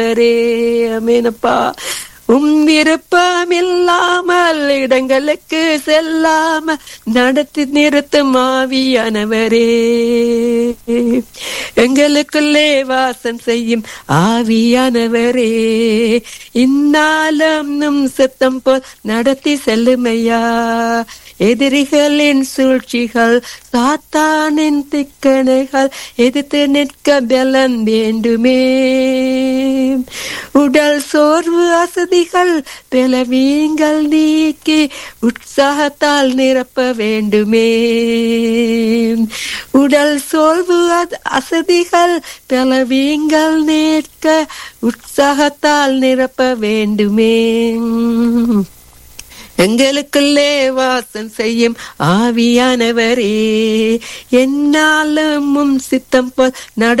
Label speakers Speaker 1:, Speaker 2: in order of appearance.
Speaker 1: array அமேனப்பா உம் விருப்பம் இல்லாமல் இடங்களுக்கு செல்லாம நடத்தி நிறுத்தும் ஆவியானவரே எங்களுக்குள்ளே வாசம் செய்யும் ஆவியானவரே இந்நாளும் நம் சித்தம் போல் நடத்தி செல்லுமையா எதிரிகளின் சூழ்ச்சிகள் சாத்தானின் திக்கணைகள் எதிர்த்து நிற்க பலன் வேண்டுமே உடல் சோர்வு அசதிகள் பலவீங்கள் நீக்கி உற்சாகத்தால் நிரப்ப வேண்டுமே உடல் சோர்வு அத- அசதிகள் பலவீங்கள் நீக்க உற்சாகத்தால் நிரப்ப வேண்டுமே எங்களுக்குள்ளே வாசம் செய்யும் ஆவியானவரே என்னாலும் உம் சித்தம் போல் நட